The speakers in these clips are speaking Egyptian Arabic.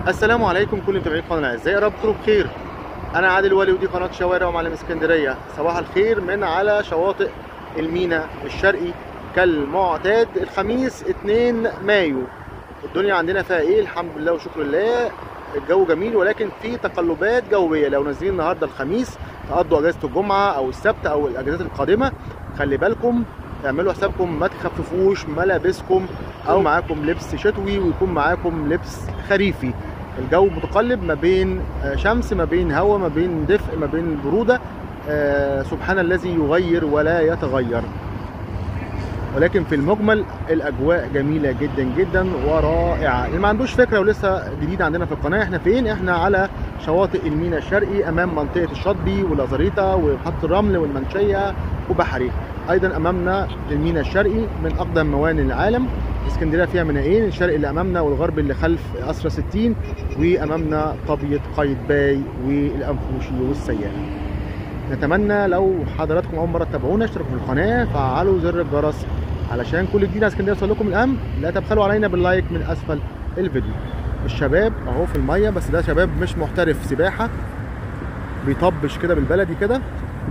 السلام عليكم كل متابعين قناه الاعزاء يا رب تكونوا بخير انا عادل ولي ودي قناه شوارع ومعلم اسكندريه صباح الخير من على شواطئ المينا الشرقي كالمعتاد الخميس 2 مايو الدنيا عندنا فيها ايه الحمد لله وشكر لله الجو جميل ولكن في تقلبات جويه لو نازلين النهارده الخميس تقضوا اجازه الجمعه او السبت او الاجازات القادمه خلي بالكم اعملوا حسابكم ما تخففوش ملابسكم او معاكم لبس شتوي ويكون معاكم لبس خريفي الجو متقلب ما بين آه، شمس ما بين هواء ما بين دفء ما بين بروده آه، سبحان الذي يغير ولا يتغير ولكن في المجمل الاجواء جميله جدا جدا ورائعه اللي ما عندوش فكره ولسه جديد عندنا في القناه احنا فين احنا على شواطئ المينا الشرقي امام منطقه الشاطبي والازاريطه ومحطه الرمل والمنشيه وبحري ايضا امامنا المينا الشرقي من اقدم موانئ العالم اسكندريه فيها مينائين الشرق اللي امامنا والغرب اللي خلف اسرى 60 وامامنا طابيه قايتباي والانفوشي والسياح نتمنى لو حضراتكم اول مره تتابعونا اشتركوا في القناه فعلوا زر الجرس علشان كل جديد على اسكندريه يوصل لكم الان لا تبخلوا علينا باللايك من اسفل الفيديو الشباب اهو في الميه بس ده شباب مش محترف سباحه بيطبش كده بالبلدي كده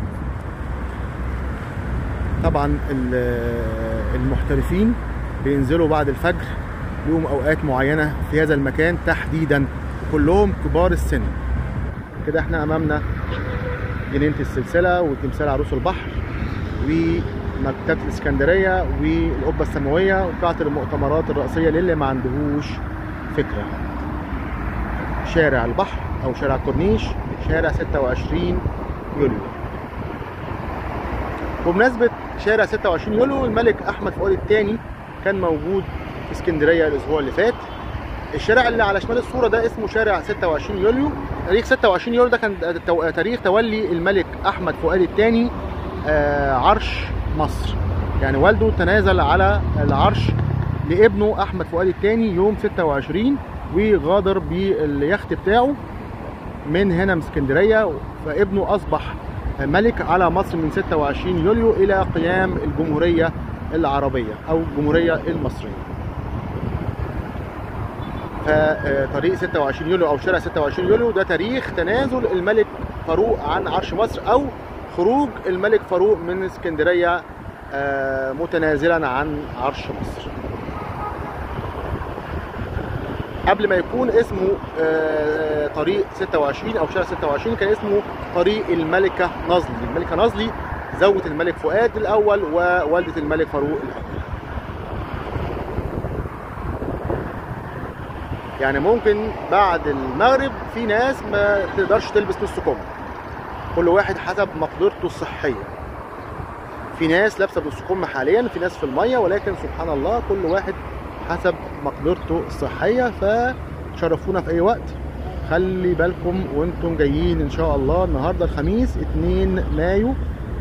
طبعا ال- المحترفين بينزلوا بعد الفجر لهم اوقات معينه في هذا المكان تحديدا كلهم كبار السن كده احنا امامنا جنينه السلسله وتمثال عروس البحر ومكتبه الاسكندريه والقبه السماويه وقاعه المؤتمرات الرئيسيه للي ما عندهوش فكره شارع البحر او شارع كورنيش شارع 26 يوليو بمناسبه شارع 26 يوليو الملك احمد فؤاد الثاني كان موجود في اسكندريه الاسبوع اللي فات الشارع اللي على شمال الصوره ده اسمه شارع 26 يوليو تاريخ 26 يوليو ده كان تو- تاريخ تولي الملك احمد فؤاد الثاني آه، عرش مصر يعني والده تنازل على العرش لابنه احمد فؤاد الثاني يوم 26 وغادر باليخت بتاعه من هنا من اسكندريه فابنه اصبح ملك على مصر من 26 يوليو الى قيام الجمهوريه العربيه او الجمهوريه المصريه. فطريق 26 يوليو او شارع 26 يوليو ده تاريخ تنازل الملك فاروق عن عرش مصر او خروج الملك فاروق من اسكندريه آه، متنازلا عن عرش مصر. قبل ما يكون اسمه آه، طريق 26 او شارع 26 كان اسمه طريق الملكه نظلي، الملكه نظلي زوجة الملك فؤاد الاول ووالدة الملك فاروق الاول. يعني ممكن بعد المغرب في ناس ما تقدرش تلبس نص كم. كل واحد حسب مقدرته الصحيه. في ناس لابسه بنص كم حاليا في ناس في الميه ولكن سبحان الله كل واحد حسب مقدرته الصحيه فشرفونا في اي وقت خلي بالكم وانتم جايين ان شاء الله النهارده الخميس 2 مايو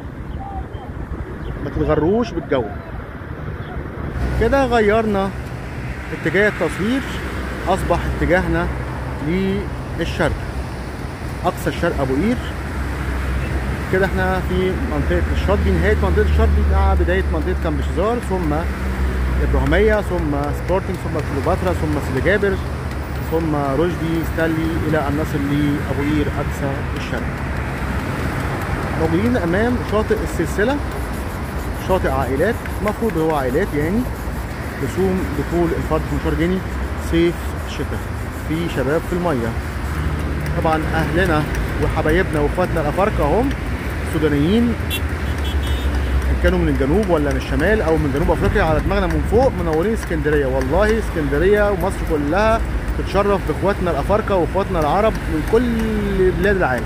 ما تتغروش بالجو كده غيرنا اتجاه التصوير اصبح اتجاهنا للشرق اقصى الشرق ابو قير كده احنا في منطقه الشاطبي نهايه منطقه الشاطبي مع بدايه منطقه كامبشزار ثم ابراهيميه ثم سبورتنج ثم كليوباترا ثم سيدي جابر ثم رشدي ستانلي الى ان نصل لابو قير اقصى الشرق موجودين امام شاطئ السلسله شاطئ عائلات المفروض هو عائلات يعني رسوم دخول الفرد 15 جنيه صيف شتاء في شباب في الميه طبعا اهلنا وحبايبنا واخواتنا الافارقه هم سودانيين إن كانوا من الجنوب ولا من الشمال او من جنوب افريقيا على دماغنا من فوق منورين اسكندريه والله اسكندريه ومصر كلها تتشرف باخواتنا الافارقه واخواتنا العرب من كل بلاد العالم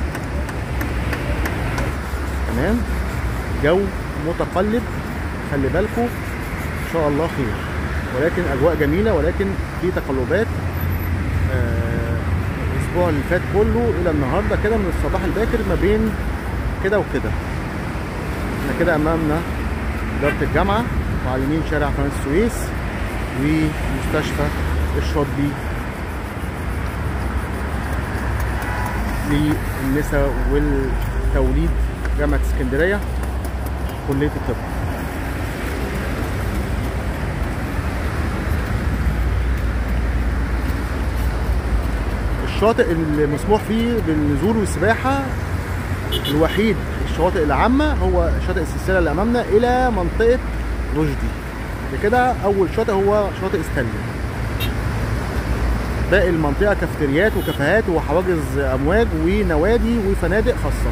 تمام جو متقلب خلي بالكم ان شاء الله خير ولكن اجواء جميله ولكن في تقلبات آه، الاسبوع اللي فات كله الى النهارده كده من الصباح الباكر ما بين كده وكده احنا كده امامنا اداره الجامعه وعلى اليمين شارع قناه السويس ومستشفى الشاطبي للنساء والتوليد جامعه اسكندريه كليه الطب الشاطئ المسموح فيه بالنزول والسباحة الوحيد الشواطئ العامة هو شاطئ السلسلة اللي أمامنا إلى منطقة رشدي بكده أول شاطئ هو شاطئ ستانلي باقي المنطقة كافتريات وكافيهات وحواجز أمواج ونوادي وفنادق خاصة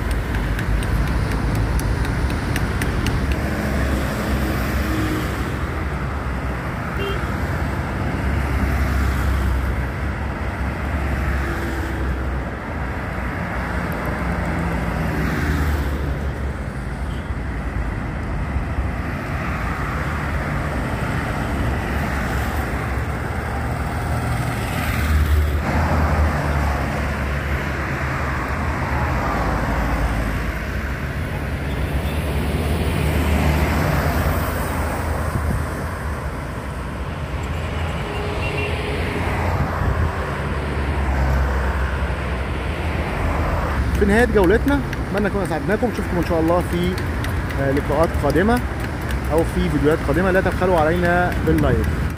في نهاية جولتنا أتمنى نكون أسعدناكم نشوفكم إن شاء الله في آه، لقاءات قادمة أو في فيديوهات قادمة لا تبخلوا علينا باللايك